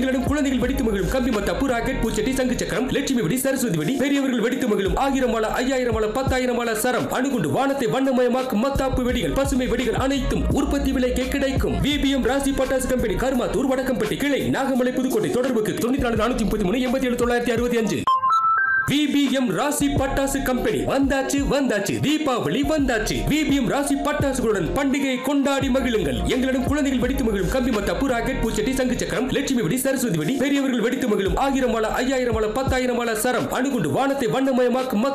எங்களிடம் குழந்தைகள் வெடித்து மகிழும் கம்பி மத்தாப்பு ராக்கெட் பூச்சட்டி சங்கு சக்கரம் லட்சுமி வெடி சரஸ்வதி வெடி பெரியவர்கள் வெடித்து மகிழும் ஆயிரம் மால ஐயாயிரம் மால பத்தாயிரம் மால சரம் அணுகுண்டு வானத்தை வண்ணமயமாக்கும் மத்தாப்பு வெடிகள் பசுமை வெடிகள் அனைத்தும் உற்பத்தி விலைக்கே கிடைக்கும் விபிஎம் ராசி பட்டாசு கம்பெனி கருமாத்தூர் வடக்கம்பட்டி கிளை நாகமலை புதுக்கோட்டை தொடர்புக்கு தொண்ணூத்தி நாலு நானூத்தி முப்பத்தி மூணு எண்பத்தி ஏழு தொள்ளாயிரத்தி அறுபத்தி அஞ்சு விபிஎம் ராசி பட்டாசு கம்பெனி வந்தாச்சு வந்தாச்சு தீபாவளி வந்தாச்சு விபிஎம் ராசி பட்டாசுகளுடன் பண்டிகையை கொண்டாடி மகிழுங்கள் எங்களிடம் குழந்தைகள் வெடித்து மகிழும் கம்பி மத்தாப்பு ராக்கெட் பூச்சட்டி சங்கு சக்கரம் லட்சுமி வெடி சரஸ்வதி வெடி பெரியவர்கள் வெடித்து மகிழும் ஆயிரம் மால ஐயாயிரம் மால பத்தாயிரம் மால சரம் அணுகுண்டு வானத்தை வண்ணமயமாக்கும் மத்த